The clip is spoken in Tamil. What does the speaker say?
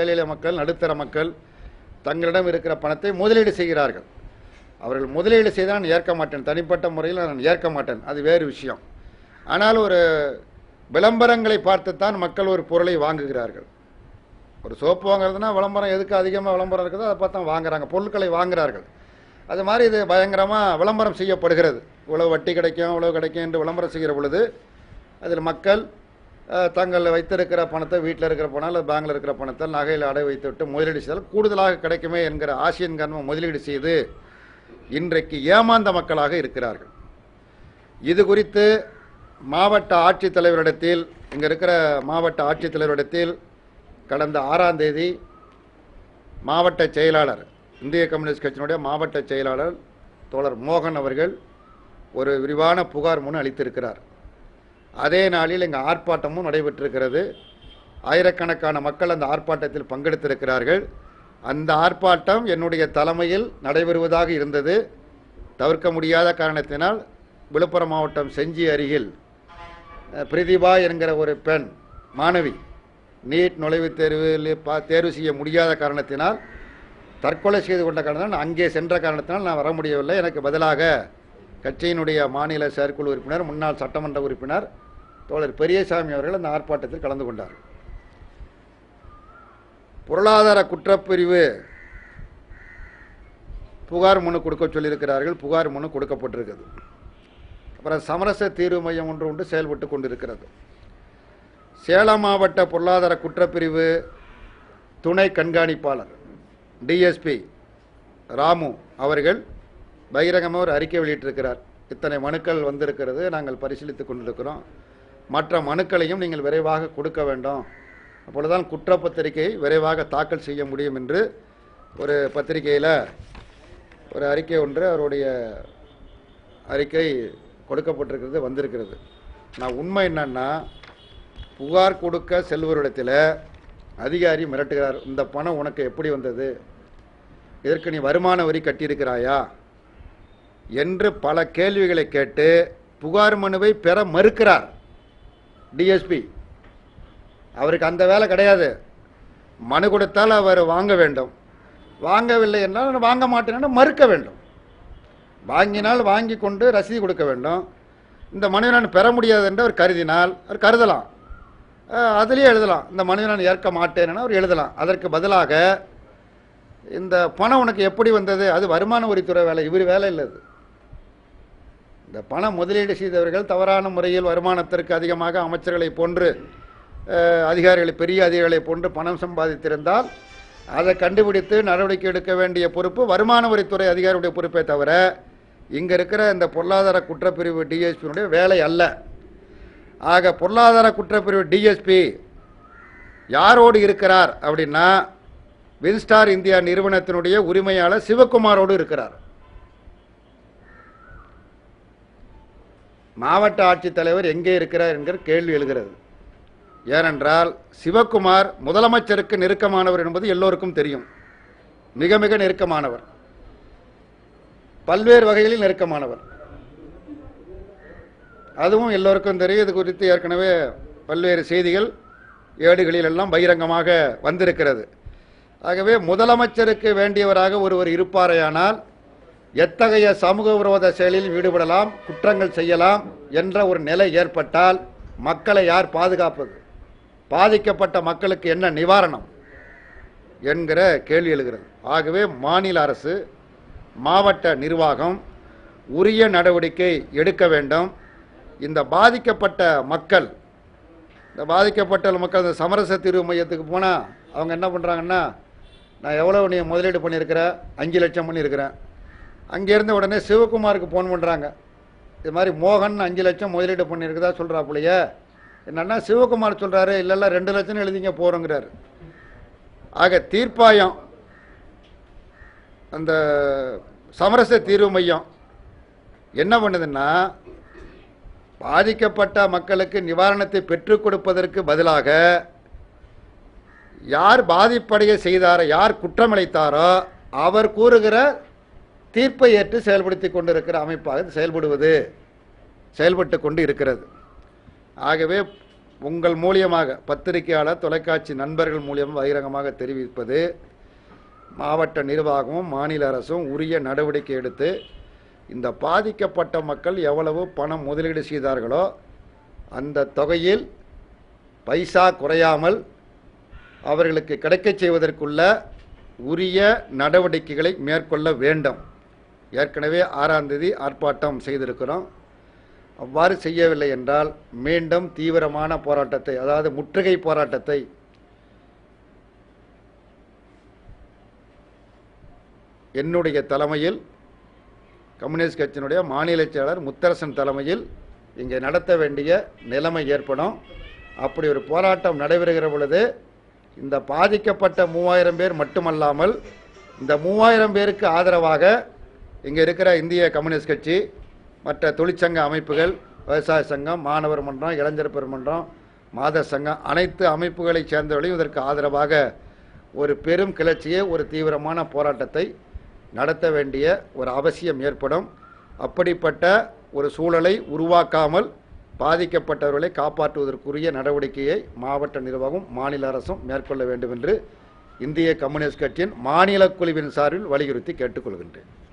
ஏழை எளிய மக்கள் நடுத்தர மக்கள் தங்களிடம் இருக்கிற பணத்தை முதலீடு செய்கிறார்கள் அவர்கள் முதலீடு செய்தால் நான் ஏற்க மாட்டேன் தனிப்பட்ட முறையில் நான் ஏற்க மாட்டேன் அது வேறு விஷயம் ஆனால் ஒரு விளம்பரங்களை பார்த்துத்தான் மக்கள் ஒரு பொருளை வாங்குகிறார்கள் ஒரு சோப்பு வாங்குறதுனா விளம்பரம் எதுக்கு அதிகமாக விளம்பரம் இருக்குதோ அதை பார்த்து தான் வாங்குறாங்க பொருட்களை வாங்குறார்கள் அது மாதிரி இது பயங்கரமாக விளம்பரம் செய்யப்படுகிறது இவ்வளவு வட்டி கிடைக்கும் இவ்வளவு கிடைக்கும் என்று விளம்பரம் செய்கிற பொழுது அதில் மக்கள் அஹ், தங்கள் வைத்திருக்கிற பணத்தை வீட்டில் இருக்கிற பணம் அல்லது பேங்கில் இருக்கிற பணத்தை நகையில் அடை வைத்து விட்டு முதலீடு செய்தால் கூடுதலாக கிடைக்குமே என்கிற ஆசையின் காரணமாக முதலீடு செய்து இன்றைக்கு ஏமாந்த மக்களாக இருக்கிறார்கள் இது குறித்து மாவட்ட ஆட்சித்தலைவரிடத்தில் இங்கே இருக்கிற மாவட்ட ஆட்சித்தலைவரிடத்தில் கடந்த ஆறாம் தேதி மாவட்ட செயலாளர் இந்திய கம்யூனிஸ்ட் கட்சியினுடைய மாவட்ட செயலாளர் தோழர் மோகன் அவர்கள் ஒரு விரிவான புகார் மனு அளித்திருக்கிறார் அதே நாளில் இங்கே ஆர்ப்பாட்டமும் நடைபெற்றிருக்கிறது ஆயிரக்கணக்கான மக்கள் அந்த ஆர்ப்பாட்டத்தில் பங்கெடுத்திருக்கிறார்கள் அந்த ஆர்ப்பாட்டம் என்னுடைய தலைமையில் நடைபெறுவதாக இருந்தது தவிர்க்க முடியாத காரணத்தினால் விழுப்புரம் மாவட்டம் செஞ்சி அருகில் அஹ், பிரதிபா என்கிற ஒரு பெண் மாணவி நீட் நுழைவுத் தேர்வில் பா தேர்வு செய்ய முடியாத காரணத்தினால் தற்கொலை செய்து கொண்ட காரணத்தினால் நான் அங்கே சென்ற காரணத்தினால் நான் வர முடியவில்லை எனக்கு பதிலாக கட்சியினுடைய மாநில செயற்குழு உறுப்பினர் முன்னாள் சட்டமன்ற உறுப்பினர் தோழர் பெரியசாமி அவர்கள் அந்த ஆர்ப்பாட்டத்தில் கலந்து கொண்டார் பொருளாதார குற்றப்பிரிவு புகார் மனு கொடுக்க சொல்லியிருக்கிறார்கள் புகார் மனு கொடுக்கப்பட்டிருக்கிறது அப்புறம் சமரச தீர்வு மையம் ஒன்று உண்டு செயல்பட்டு கொண்டிருக்கிறது சேலம் மாவட்ட பொருளாதார குற்றப்பிரிவு துணை கண்காணிப்பாளர் டிஎஸ்பி ராமு அவர்கள் பகிரங்கமாக ஒரு அறிக்கை வெளியிட்டிருக்கிறார் இத்தனை மனுக்கள் வந்திருக்கிறது நாங்கள் பரிசீலித்துக் கொண்டிருக்கிறோம் மற்ற மனுக்களையும் நீங்கள் விரைவாக கொடுக்க வேண்டும் அப்பொழுதுதான் குற்றப்பத்திரிகை விரைவாக தாக்கல் செய்ய முடியும் என்று ஒரு பத்திரிகையில் ஒரு அறிக்கை ஒன்று அவருடைய அறிக்கை கொடுக்கப்பட்டிருக்கிறது வந்திருக்கிறது நான் உண்மை என்னன்னா புகார் கொடுக்க செல்வரிடத்தில் அதிகாரி மிரட்டுகிறார் இந்த பணம் உனக்கு எப்படி வந்தது இதற்கு நீ வருமான வரி கட்டியிருக்கிறாயா என்று பல கேள்விகளை கேட்டு புகார் மனுவை பெற மறுக்கிறார் டிஎஸ்பி அவருக்கு அந்த வேலை கிடையாது மனு கொடுத்தால் அவர் வாங்க வேண்டும் வாங்கவில்லை என்றால் நான் வாங்க மாட்டேன் மறுக்க வேண்டும் வாங்கினால் வாங்கி கொண்டு ரசீது கொடுக்க வேண்டும் இந்த மனுவை நான் பெற முடியாது என்று அவர் கருதினால் அவர் கருதலாம் அஹ், அதிலேயே எழுதலாம் இந்த மனுவை நான் ஏற்க மாட்டேன்னு அவர் எழுதலாம் அதற்கு பதிலாக இந்த பணம் உனக்கு எப்படி வந்தது அது வருமான வரித்துறை வேலை இவர் வேலை இல்லை இது இந்த பணம் முதலீடு செய்தவர்கள் தவறான முறையில் வருமானத்திற்கு அதிகமாக அமைச்சர்களை போன்று அஹ், அதிகாரிகளை பெரிய அதிகாரிகளை போன்று பணம் சம்பாதித்திருந்தால் அதை கண்டுபிடித்து நடவடிக்கை எடுக்க வேண்டிய பொறுப்பு வருமான வரித்துறை அதிகாரியுடைய பொறுப்பே தவிர இங்கே இருக்கிற இந்த பொருளாதார குற்றப்பிரிவு டிஎஸ்பியினுடைய வேலை அல்ல ஆக பொருளாதார குற்றப்பிரிவு டிஎஸ்பி யாரோடு இருக்கிறார் அப்படின்னா வின்ஸ்டார் இந்தியா நிறுவனத்தினுடைய உரிமையாளர் சிவகுமாரோடு இருக்கிறார் மாவட்ட ஆட்சித்தலைவர் எங்கே இருக்கிறார் என்கிற கேள்வி எழுகிறது ஏனென்றால் சிவகுமார் முதலமைச்சருக்கு நெருக்கமானவர் என்பது எல்லோருக்கும் தெரியும் மிக மிக நெருக்கமானவர் பல்வேறு வகைகளில் நெருக்கமானவர் அதுவும் எல்லோருக்கும் தெரியும் இது குறித்து ஏற்கனவே பல்வேறு செய்திகள் ஏடுகளில் எல்லாம் பகிரங்கமாக வந்திருக்கிறது ஆகவே முதலமைச்சருக்கு வேண்டியவராக ஒருவர் இருப்பாரேயானால் எத்தகைய சமூக விரோத செயலில் ஈடுபடலாம் குற்றங்கள் செய்யலாம் என்ற ஒரு நிலை ஏற்பட்டால் மக்களை யார் பாதுகாப்பது பாதிக்கப்பட்ட மக்களுக்கு என்ன நிவாரணம் என்கிற கேள்வி எழுகிறது ஆகவே மாநில அரசு மாவட்ட நிர்வாகம் உரிய நடவடிக்கை எடுக்க வேண்டும் இந்த பாதிக்கப்பட்ட மக்கள் இந்த பாதிக்கப்பட்ட மக்கள் இந்த சமரச தீர்வு மையத்துக்கு போனால் அவங்க என்ன பண்ணுறாங்கன்னா நான் எவ்வளோ நீ முதலீடு பண்ணியிருக்கிறேன் அஞ்சு லட்சம் பண்ணியிருக்கிறேன் அங்கேருந்து உடனே சிவகுமாருக்கு ஃபோன் பண்ணுறாங்க இது மாதிரி மோகன் அஞ்சு லட்சம் முதலீடு பண்ணியிருக்குதா சொல்கிறாப்புலையே என்னன்னா சிவகுமார் சொல்கிறாரு இல்லைல்ல ரெண்டு லட்சம் எழுதிங்க போகிறோங்கிறாரு ஆக தீர்ப்பாயம் அந்த சமரச தீர்வு மையம் என்ன பண்ணுதுன்னா பாதிக்கப்பட்ட மக்களுக்கு நிவாரணத்தை பெற்றுக் கொடுப்பதற்கு பதிலாக யார் பாதிப்படைய செய்தாரோ யார் குற்றமளித்தாரோ அவர் கூறுகிற தீர்ப்பை ஏற்று செயல்படுத்தி கொண்டிருக்கிற அமைப்பாக இது செயல்படுவது செயல்பட்டு கொண்டு இருக்கிறது ஆகவே உங்கள் மூலியமாக பத்திரிகையாளர் தொலைக்காட்சி நண்பர்கள் மூலியம் பகிரங்கமாக தெரிவிப்பது மாவட்ட நிர்வாகமும் மாநில அரசும் உரிய நடவடிக்கை எடுத்து இந்த பாதிக்கப்பட்ட மக்கள் எவ்வளவு பணம் முதலீடு செய்தார்களோ அந்த தொகையில் பைசா குறையாமல் அவர்களுக்கு கிடைக்கச் செய்வதற்குள்ள உரிய நடவடிக்கைகளை மேற்கொள்ள வேண்டும் ஏற்கனவே ஆறாம் தேதி ஆர்ப்பாட்டம் செய்திருக்கிறோம் அவ்வாறு செய்யவில்லை என்றால் மீண்டும் தீவிரமான போராட்டத்தை அதாவது முற்றுகை போராட்டத்தை என்னுடைய தலைமையில் கம்யூனிஸ்ட் கட்சியினுடைய மாநில செயலர் முத்தரசன் தலைமையில் இங்கே நடத்த வேண்டிய நிலைமை ஏற்படும் அப்படி ஒரு போராட்டம் நடைபெறுகிற பொழுது இந்த பாதிக்கப்பட்ட மூவாயிரம் பேர் மட்டுமல்லாமல் இந்த மூவாயிரம் பேருக்கு ஆதரவாக இங்கே இருக்கிற இந்திய கம்யூனிஸ்ட் கட்சி மற்ற தொழிற்சங்க அமைப்புகள் விவசாய சங்கம் மாணவர் மன்றம் இளைஞர் பெருமன்றம் மாத சங்கம் அனைத்து அமைப்புகளைச் சேர்ந்தவர்களையும் இதற்கு ஆதரவாக ஒரு பெரும் கிளர்ச்சியை ஒரு தீவிரமான போராட்டத்தை நடத்த வேண்டிய ஒரு அவசியம் ஏற்படும் அப்படிப்பட்ட ஒரு சூழலை உருவாக்காமல் பாதிக்கப்பட்டவர்களை காப்பாற்றுவதற்குரிய நடவடிக்கையை மாவட்ட நிர்வாகம் மாநில அரசும் மேற்கொள்ள வேண்டும் என்று இந்திய கம்யூனிஸ்ட் கட்சியின் மாநில குழுவின் சார்பில் வலியுறுத்தி கேட்டுக்கொள்கின்றேன்